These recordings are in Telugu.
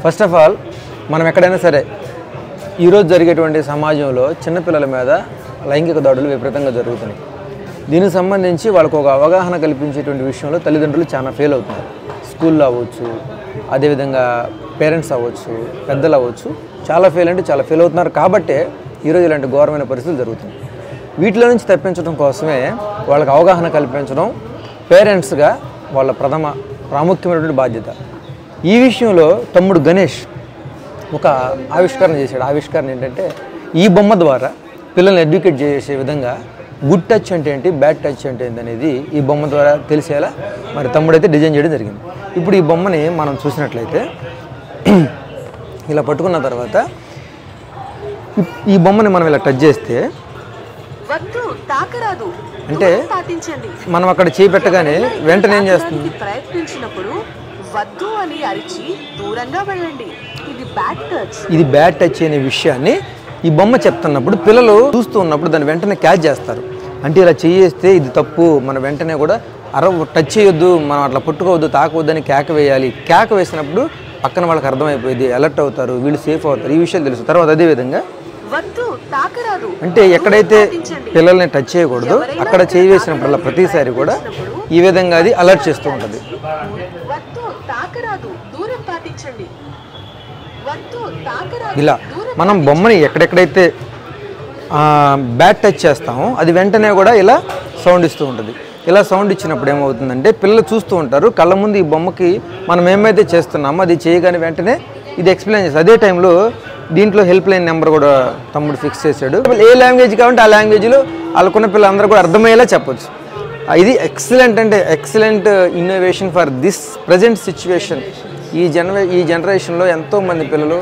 ఫస్ట్ ఆఫ్ ఆల్ మనం ఎక్కడైనా సరే ఈరోజు జరిగేటువంటి సమాజంలో చిన్నపిల్లల మీద లైంగిక దాడులు విపరీతంగా జరుగుతున్నాయి దీనికి సంబంధించి వాళ్ళకు ఒక అవగాహన కల్పించేటువంటి విషయంలో తల్లిదండ్రులు చాలా ఫెయిల్ అవుతున్నారు స్కూల్లో అవ్వచ్చు అదేవిధంగా పేరెంట్స్ అవ్వచ్చు పెద్దలు అవ్వచ్చు చాలా ఫెయిల్ అంటే చాలా ఫెయిల్ అవుతున్నారు కాబట్టే ఈరోజు ఇలాంటి ఘోరమైన పరిస్థితులు జరుగుతున్నాయి వీటిలో నుంచి తప్పించడం కోసమే వాళ్ళకి అవగాహన కల్పించడం పేరెంట్స్గా వాళ్ళ ప్రథమ ప్రాముఖ్యమైనటువంటి బాధ్యత ఈ విషయంలో తమ్ముడు గణేష్ ఒక ఆవిష్కరణ చేశాడు ఆవిష్కరణ ఏంటంటే ఈ బొమ్మ ద్వారా పిల్లల్ని ఎడ్యుకేట్ చేసే విధంగా గుడ్ టచ్ అంటే ఏంటి బ్యాడ్ టచ్ అంటే ఏంటి అనేది ఈ బొమ్మ ద్వారా తెలిసేలా మరి తమ్ముడైతే డిజైన్ చేయడం జరిగింది ఇప్పుడు ఈ బొమ్మని మనం చూసినట్లయితే ఇలా పట్టుకున్న తర్వాత ఈ- ఈ బొమ్మని మనం ఇలా టచ్ చేస్తే వద్దు తాకరాదు అంటే దూరం పాటించండి మనం అక్కడ చేయి పెట్టగానే వెంటనే ఏం చేస్తుంది తాకడానికి ప్రయత్నించినప్పుడు వద్దు అని అరిచి దూరంగా వెళ్ళండి ఇది బ్యాడ్ టచ్ ఇది బ్యాడ్ టచ్ అనే విషయాన్ని ఈ బొమ్మ చెప్తున్నప్పుడు పిల్లలు చూస్తూ ఉన్నప్పుడు దాన్ని వెంటనే క్యాచ్ చేస్తారు అంటే ఇలా చేస్తే ఇది తప్పు మన వెంటనే కూడా అర టచ్ చేయొద్దు మనం అట్లా పుట్టుకోవద్దు తాకవద్దు అని కేక వేయాలి కేక వేసినప్పుడు పక్కన వాళ్ళకి అర్థమైపోయింది అలర్ట్ అవుతారు వీళ్ళు సేఫ్ అవుతారు ఈ విషయాలు తెలుసు తర్వాత అదేవిధంగా వద్దు తాకరాదు అంటే ఎక్కడైతే పిల్లల్ని టచ్ చేయకూడదు అక్కడ చేయి వేసినప్పుడల్లా ప్రతిసారి కూడా ఈ విధంగా అది అలర్ట్ చేస్తూ ఉంటుంది వద్దు తాకరాదు దూరం పాటించండి వద్దు తాకరాదు ఇలా దూరం మనం బొమ్మని ఎక్కడెక్కడైతే బ్యాట్ టచ్ చేస్తామో అది వెంటనే కూడా ఇలా సౌండ్ ఇస్తూ ఉంటుంది ఇలా సౌండ్ ఇచ్చినప్పుడు ఏమవుతుందంటే పిల్లలు చూస్తూ ఉంటారు కళ్ళ ముందు ఈ బొమ్మకి మనం ఏమైతే చేస్తున్నామో అది చేయగానే వెంటనే ఇది ఎక్స్ప్లెయిన్ చేస్తుంది అదే టైంలో దీంట్లో హెల్ప్ లైన్ నెంబర్ కూడా తమ్ముడు ఫిక్స్ చేశాడు ఏ లాంగ్వేజ్ కావాలంటే ఆ లాంగ్వేజ్లో వాళ్ళకున్న పిల్లలందరూ కూడా అర్థమయ్యేలా చెప్పొచ్చు ఆ, ఇది ఎక్సలెంట్ అంటే excellent innovation for this present situation ఈ జనరే ఈ జనరేషన్లో ఎంతోమంది పిల్లలు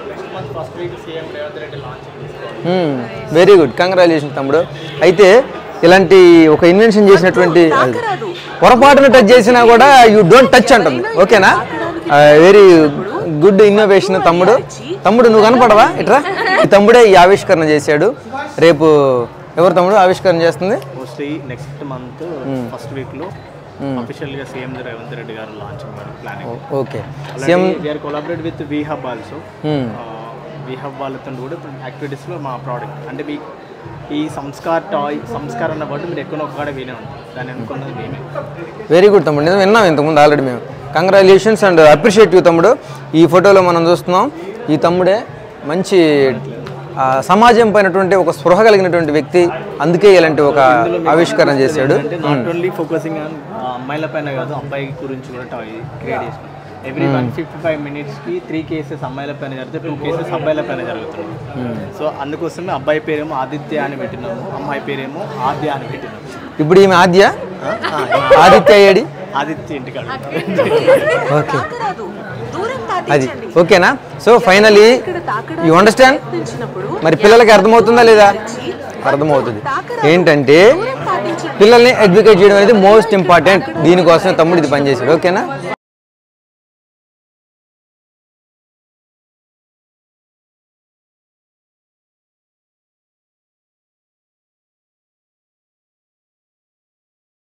వెరీ గుడ్ కంగ్రాచులేషన్ తమ్ముడు అయితే ఇలాంటి ఒక ఇన్వెన్షన్ చేసినటువంటి అది తాకరాదు పొరపాటున టచ్ చేసినా కూడా యూ డోంట్ టచ్ అంటుంది ఓకేనా వెరీ గుడ్ ఇన్నోవేషన్ తమ్ముడు తమ్ముడు నువ్వు కనపడవా ఇట్రా ఈ తమ్ముడే ఈ ఆవిష్కరణ చేశాడు రేపు ఎవరు తమ్ముడు ఆవిష్కరణ చేస్తుంది mostly next month first week లో అఫీషియల్ గా CM Revanth Reddy garu launching planning okay CM we are collaborate with we hub also we hub వాళ్ళతో కూడా యాక్టివిటీస్ లో మా ప్రోడక్ట్ అంటే మీ ఈ సంస్కార్ టాయ్ సంస్కార్ అన్న వర్డ్ మీరు ఎక్కువ ఒక్కడ వినే ఉంటారు దాన్ని అనుకున్నది మేమే వెరీ గుడ్ తమ్ముడు నేను విన్నాం ఇంతకుముందు ఆల్రెడీ మేము కంగ్రాచులేషన్స్ అండ్ అప్రిషియేట్ యూ తమ్ముడు ఈ ఫోటోలో మనం చూస్తున్నాం ఈ తమ్ముడే మంచి ఆ, సమాజం పైనటువంటి ఒక స్పృహ కలిగినటువంటి వ్యక్తి అందుకే ఇలాంటి ఒక ఆవిష్కరణ చేశాడు అంటే నాట్ ఓన్లీ ఫోకసింగ్ ఆన్ అమ్మాయిల పైన కాదు అబ్బాయి గురించి కూడా టాయ్ క్రియేట్ చేసినాం ఎవ్రీ వన్ ఫిఫ్టీ ఫైవ్ మినిట్స్కి త్రీ కేసెస్ అమ్మాయిల పైన జరిగితే టూ కేసెస్ అబ్బాయిల పైన జరుగుతుంది సో అందుకోసమే అబ్బాయి పేరేమో ఆదిత్య అని పెట్టినాము అమ్మాయి పేరేమో ఆద్య అని పెట్టినాము ఇప్పుడు ఈమె ఆద్య ఆదిత్య అయ్యాడి ఆదిత్య ఇంటికాడ ఓకే తాకరాదు దూరం అది పాటించండి ఓకేనా సో ఫైనలీ ఇక్కడ తాకడానికి యూ అండర్స్టాండ్ ప్రయత్నించినప్పుడు మరి పిల్లలకి అర్థమవుతుందా లేదా అర్థమవుతుంది ఏంటంటే దూరం పాటించండి పిల్లల్ని ఎడ్యుకేట్ చేయడం అనేది మోస్ట్ ఇంపార్టెంట్ దీనికోసమే తమ్ముడు ఇది పనిచేశాడు ఓకేనా